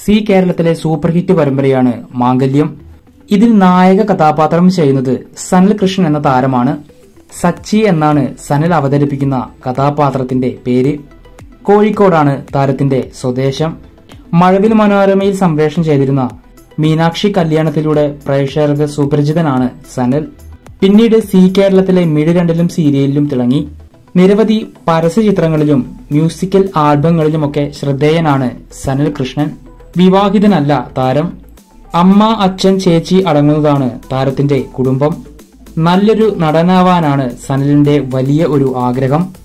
C കേരളത്തിലെ super hit പരമ്പരയാണ് മാംഗല്യം ഇതിൽ നായക കഥാപാത്രം ചെയ്യുന്നത് സനൽ കൃഷ്ണൻ എന്ന താരമാണ് സച്ചി എന്നാണ് സനൽ അവതരിപ്പിക്കുന്ന കഥാപാത്രത്തിന്റെ പേര് കോഴിക്കോടാണ് താരത്തിന്റെ സ്വദേശം മഴവിൽ മനോരമയിൽ സംപ്രേഷണം ചെയ്തിരുന്ന മീനാക്ഷി കല്യാണത്തിലൂടെ പ്രേക്ഷകർക്ക് സുപരിചിതനാണ് സനൽ പിന്നീട് സി കേരളത്തിലെ മിഴി രണ്ടിലും സീരിയലിലും തിളങ്ങി നിരവധി പരസ്യചിത്രങ്ങളിലും മ്യൂസിക്കൽ ആൽബങ്ങളിലുമൊക്കെ ശ്രദ്ധേയനാണ് സനൽ കൃഷ്ണൻ വിവാഹിതനല്ല താരം അമ്മ അച്ഛൻ ചേച്ചി അടങ്ങുന്നതാണ് താരത്തിന്റെ കുടുംബം നല്ലൊരു നടനാവാനാണ് സനലിന്റെ വലിയ ഒരു ആഗ്രഹം